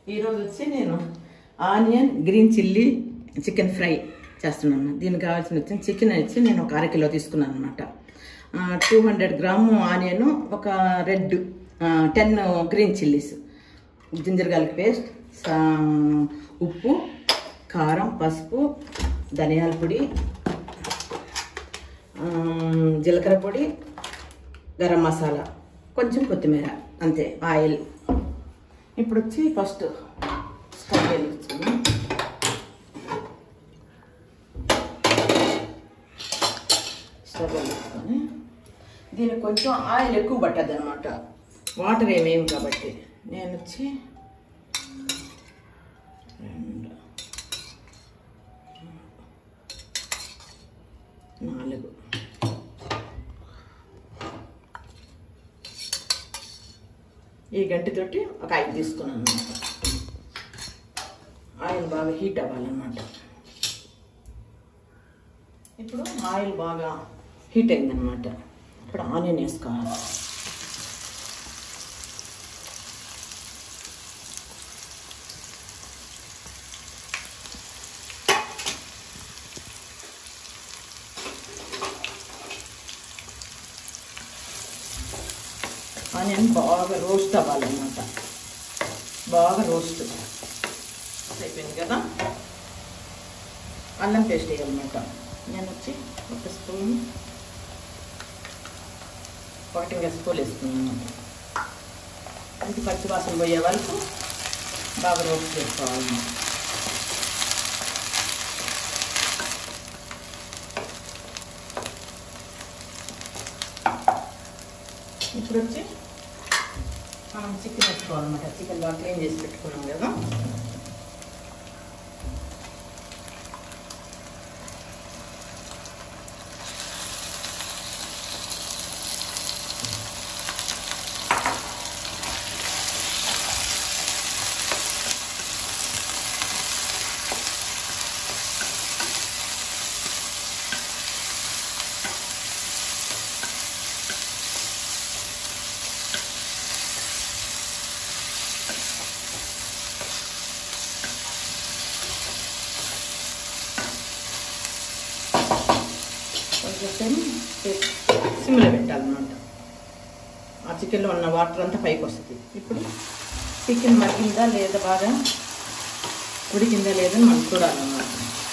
ఈరోజు వచ్చి నేను onion green chilli chicken fry చేస్తున్నాను దీనికి కావాల్సిన వచ్చి చికెన్ వచ్చి నేను ఒక అరకిలో తీసుకున్నాను అనమాట టూ హండ్రెడ్ గ్రాము ఆనియన్ ఒక red ten green chillies ginger garlic paste సా- ఉప్పు కారం పసుపు ధనియాల పొడి ఆ, జీలకర్ర పొడి గరం మసాలా కొంచెం కొత్తిమీర అంతే ఆయిల్ ఇప్పుడు వచ్చి ఫస్ట్ స్టవ్ వెలిగించుకుని స్టవ్ వెలిగించుకొని దీనికి కొంచెం ఆయిల్ ఎక్కువ పట్టద్దు అనమాట వాటర్ ఏమేమి కాబట్టి నేను వచ్చి రెండు నాలుగు ఈ గంటితోటి ఒక ఐదు తీసుకున్నాను అనమాట ఆయిల్ బాగా హీట్ అవ్వాలన్నమాట ఇప్పుడు ఆయిల్ బాగా హీట్ అయిందనమాట ఇప్పుడు ఆనియన్ వేసుకోవాలి ఆనియన్ బాగా రోస్ట్ అవ్వాలన్నమాట బాగా రోస్ట్ అయిపోయింది కదా అల్లం పేస్ట్ వేయాలన్నమాట నేను వచ్చి ఒక స్పూన్ ఒకటి స్పూన్ వేసుకున్నాను ఇది పచ్చివాసన పోయే వరకు బాగా రోస్ట్ చేసుకోవాలి ఇప్పుడు వచ్చి మనం చికెన్ వేసుకోవాలన్నమాట చికెన్ బాగా క్లీన్ చేసి పెట్టుకున్నాం కదా కొంచెం సిమ్లో పెట్టాలన్నమాట ఆ చికెన్లో ఉన్న వాటర్ అంతా పైకి వస్తుంది ఇప్పుడు చికెన్ మగ్గిందా లేదా బాగా ఉడికిందా లేదా మనం చూడాలన్నమాట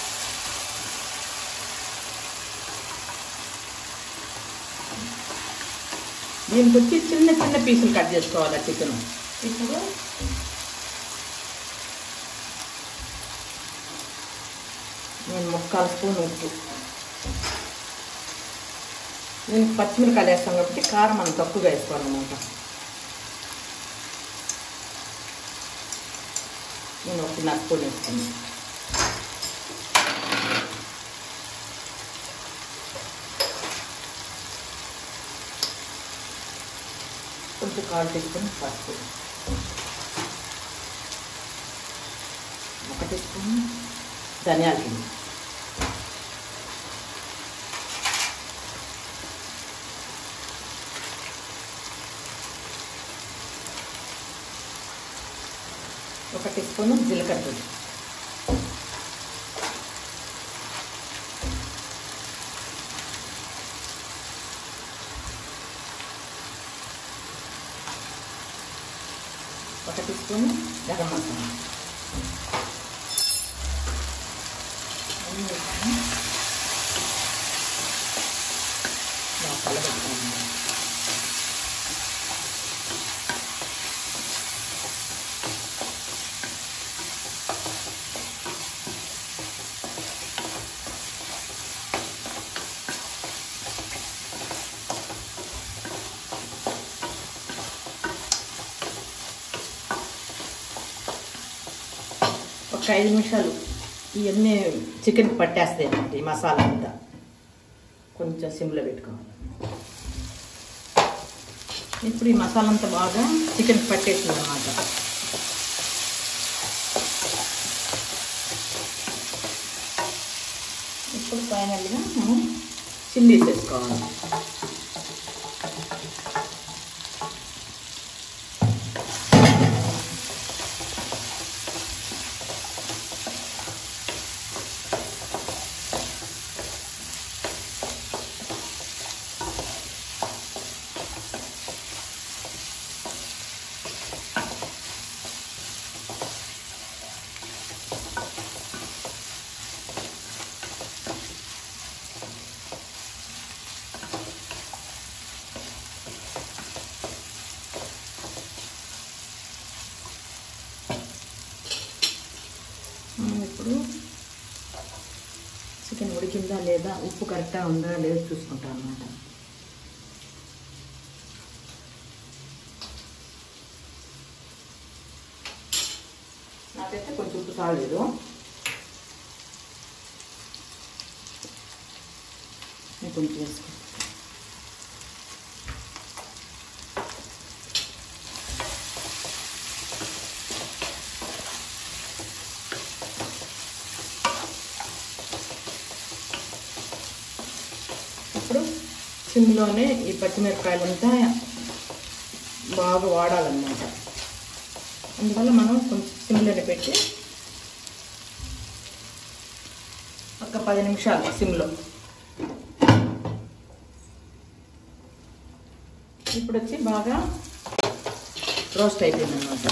దీనికి వచ్చి చిన్న చిన్న పీసులు కట్ చేసుకోవాలి చికెన్ ఇప్పుడు నేను ముక్కాలు స్పూన్ ఉప్పు నేను పచ్చిమిరకాయలు వేస్తాం కాబట్టి కారం మనం తక్కువగా వేసుకోవాలన్నమాట నేను ఒక చిన్న స్పూన్ వేస్తాను కొంచెం కాలు తీసుకొని పసుపు ఒకటి స్పూన్ ధనియాల పిండి ఒక టీ స్పూన్ జీలకర్ర పొడి ఒక టీ స్పూన్ గరం మసాలా అన్నీ వేసుకొని బాగా కలబెట్టుకోవాలి ఒక ఐదు నిమిషాలు ఇవన్నీ చికెన్ పట్టేస్తాయి అన్నమాట ఈ మసాలా అంతా కొంచెం సిమ్లో పెట్టుకోవాలి ఇప్పుడు ఈ మసాలా అంతా బాగా చికెన్ పట్టేసింది అన్నమాట ఇప్పుడు ఫైనల్గా మనం చిల్లీస్ వేసుకోవాలి ఇప్పుడు చికెన్ ఉడికిందా లేదా ఉప్పు కరెక్టా ఉందా లేదా చూసుకుంటాను అనమాట నాకైతే కొంచెం ఉప్పు చాలేదు నేను కొంచెం వేసుకో ఇప్పుడు సిమ్లోనే ఈ పచ్చిమిరపకాయలంతా బాగా వాడాలన్నమాట అందువల్ల మనం కొంచెం సిమ్లోనే పెట్టి ఒక పది నిమిషాలు సిమ్లో ఇప్పుడు వచ్చి బాగా రోస్ట్ అయిపోయింది అనమాట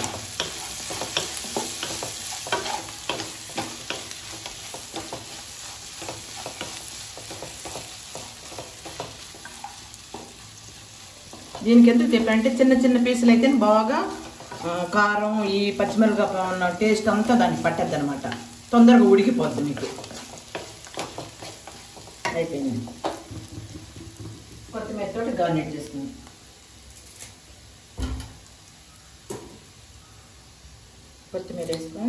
దీనికి ఎందుకు చెప్పానంటే చిన్న చిన్న పీసులు అయితే బాగా ఆ, కారం ఈ పచ్చిమిరపకాయ ఉన్న టేస్ట్ అంతా దానికి పట్టద్ది అనమాట తొందరగా ఉడికిపోద్ది మీకు అయిపోయింది కొత్తిమీర తోటి గార్నిష్ చేసుకుంది కొత్తిమీర వేసుకొని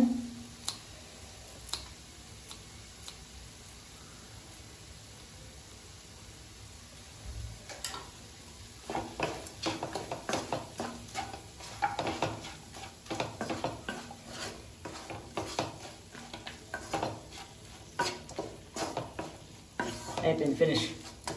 అయిపోయింది ఫినిష్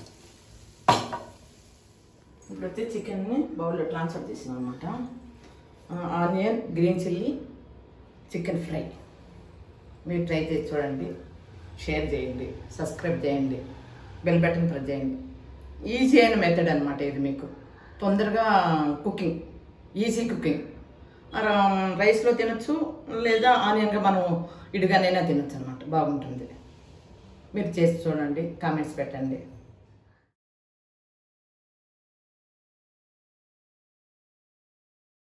ఇప్పుడు వచ్చి చికెన్ని బౌల్లో ట్రాన్స్ఫర్ చేసాం అనమాట onion green chilli chicken fry మీరు ట్రై చేసి చూడండి షేర్ చేయండి సబ్స్క్రైబ్ చేయండి బెల్ బటన్ ప్రెస్ చేయండి ఈజీ అయిన మెథడ్ అనమాట ఇది మీకు తొందరగా కుకింగ్ ఈజీ కుకింగ్ రైస్లో తినొచ్చు లేదా ఆనియన్గా మనం ఇడిగానైనా తినొచ్చు అనమాట బాగుంటుంది మీరు చేసి చూడండి కామెంట్స్ పెట్టండి